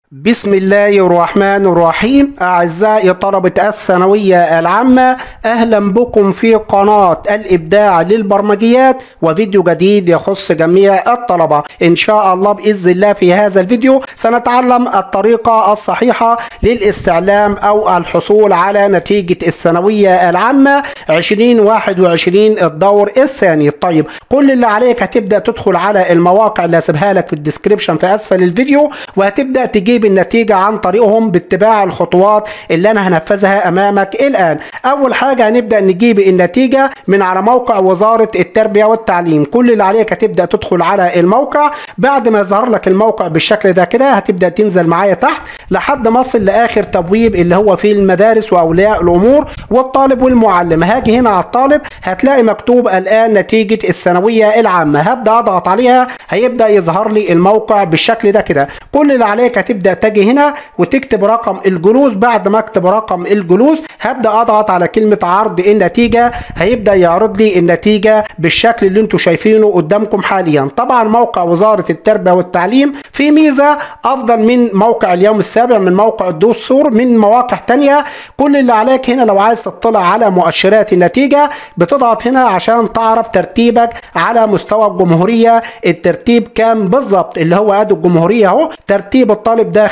بسم الله الرحمن الرحيم أعزائي طلبة الثانوية العامة أهلا بكم في قناة الإبداع للبرمجيات وفيديو جديد يخص جميع الطلبة إن شاء الله بإذن الله في هذا الفيديو سنتعلم الطريقة الصحيحة للاستعلام أو الحصول على نتيجة الثانوية العامة 2021 الدور الثاني طيب كل اللي عليك هتبدأ تدخل على المواقع اللي هسيبها لك في الديسكريبشن في أسفل الفيديو وهتبدأ تجيب النتيجة عن طريقهم باتباع الخطوات اللي أنا هنفذها أمامك الآن أول حاجة هنبدأ نجيب النتيجة من على موقع وزارة التربية والتعليم كل اللي عليك هتبدأ تدخل على الموقع بعد ما يظهر لك الموقع بالشكل ده كده هتبدأ تنزل معايا تحت لحد ما اصل لاخر تبويب اللي هو في المدارس واولياء الامور والطالب والمعلم هاجي هنا على الطالب هتلاقي مكتوب الان نتيجه الثانويه العامه هبدا اضغط عليها هيبدا يظهر لي الموقع بالشكل ده كده كل اللي عليك هتبدا تجي هنا وتكتب رقم الجلوس بعد ما اكتب رقم الجلوس هبدا اضغط على كلمه عرض النتيجه هيبدا يعرض لي النتيجه بالشكل اللي انتم شايفينه قدامكم حاليا طبعا موقع وزاره التربيه والتعليم في ميزه افضل من موقع اليوم السابع من موقع الدستور من مواقع تانية كل اللي عليك هنا لو عايز تطلع على مؤشرات النتيجة بتضغط هنا عشان تعرف ترتيبك على مستوى الجمهورية الترتيب كام بالظبط اللي هو ادي الجمهورية اهو ترتيب الطالب ده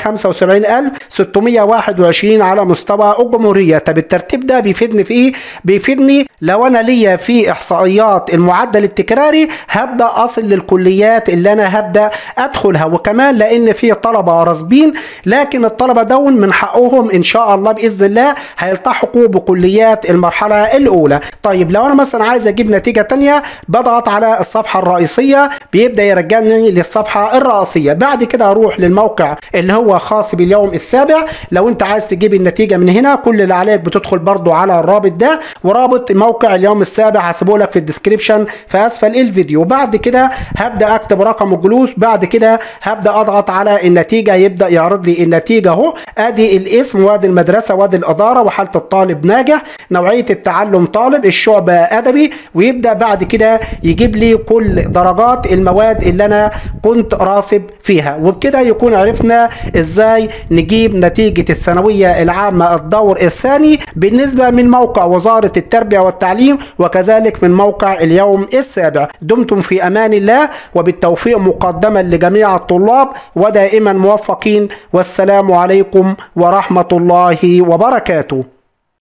75621 على مستوى الجمهورية طب الترتيب ده بيفيدني في ايه بيفيدني لو انا ليا في احصائيات المعدل التكراري هبدا اصل للكليات اللي انا هبدا ادخلها وكمان لان في طلبه راسبين لكن الطلبه دون من حقهم ان شاء الله باذن الله هيلتحقوا بكليات المرحله الاولى طيب لو انا مثلا عايز اجيب نتيجه تانية بضغط على الصفحه الرئيسيه بيبدا يرجعني للصفحه الرئيسيه بعد كده اروح للموقع اللي هو خاص باليوم السابع لو انت عايز تجيب النتيجه من هنا كل اللي عليك بتدخل برضو على الرابط ده ورابط موقع اليوم السابع هسيبه لك في الديسكريبشن في اسفل الفيديو بعد كده هبدا اكتب رقم الجلوس بعد كده هبدا اضغط على النتيجه يبدا يعرض لي النتيجه اهو ادي الاسم وادي المدرسه وادي الاداره وحاله الطالب ناجح نوعيه التعلم طالب الشعبه ادبي ويبدا بعد كده يجيب لي كل درجات المواد اللي انا كنت راسب فيها وبكده يكون عرفنا ازاي نجيب نتيجه الثانويه العامه الدور الثاني بالنسبه من موقع وزاره التربيه والتعليم وكذلك من موقع اليوم السابع دمتم في امان الله وبالتوفيق مقدما لجميع الطلاب ودائما موفقين والسلام عليكم ورحمه الله وبركاته